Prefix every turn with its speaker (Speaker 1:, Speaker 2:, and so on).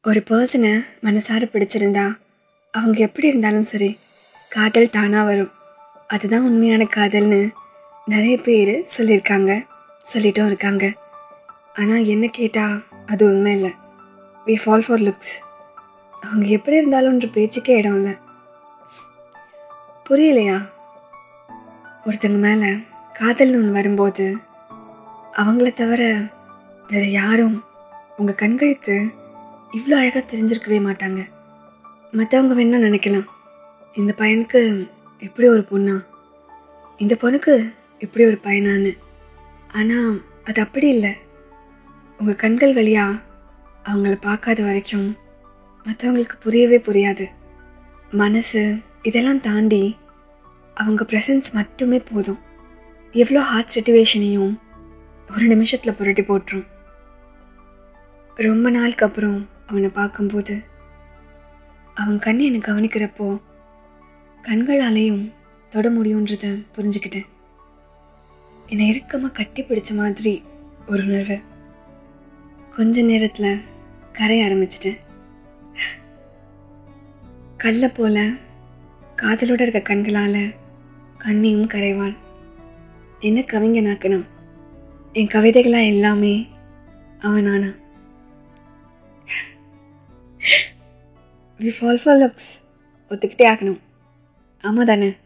Speaker 1: ஒரு பர்சனை மனசார பிடிச்சிருந்தா அவங்க எப்படி இருந்தாலும் சரி காதல் தானாக வரும் அதுதான் உண்மையான காதல்னு நிறைய பேர் சொல்லியிருக்காங்க சொல்லிட்டும் இருக்காங்க ஆனால் என்ன கேட்டால் அது உண்மை இல்லை வி ஃபால் ஃபார் லுக்ஸ் அவங்க எப்படி இருந்தாலும்ன்ற பேச்சுக்கே இடம் இல்லை புரியலையா ஒருத்தங்க மேலே காதல்னு ஒன்று வரும்போது அவங்கள தவிர வேறு யாரும் உங்கள் கண்களுக்கு இவ்வளோ அழகாக தெரிஞ்சிருக்கவே மாட்டாங்க மற்றவங்க வேணா நினைக்கலாம் இந்த பையனுக்கு எப்படி ஒரு பொண்ணா இந்த பொண்ணுக்கு இப்படி ஒரு பையனான்னு ஆனால் அது அப்படி இல்லை உங்கள் கண்கள் வழியாக அவங்கள பார்க்காத வரைக்கும் மற்றவங்களுக்கு புரியவே புரியாது மனசு இதெல்லாம் தாண்டி அவங்க ப்ரெசன்ஸ் மட்டுமே போதும் எவ்வளோ ஹார்ட் சுச்சுவேஷனையும் ஒரு நிமிஷத்தில் புரட்டி போட்டுரும் ரொம்ப நாளுக்கு அப்புறம் அவனை பார்க்கும்போது அவன் கண் என்னை கவனிக்கிறப்போ கண்களாலேயும் தொட முடியுன்றத புரிஞ்சுக்கிட்டேன் என்னை இறுக்கமாக கட்டி பிடிச்ச மாதிரி ஒரு உணர்வு கொஞ்ச நேரத்தில் கரைய ஆரம்பிச்சிட்டேன் கல்லை போல காதலோட இருக்க கண்களால் கண்ணியும் கரைவான் என்ன கவிஞனாக்கணும் என் கவிதைகளா எல்லாமே அவனானா வி ஃபால் ஃபார் லுக்ஸ் ஒத்துக்கிட்டே ஆகணும் ஆமாம் தானே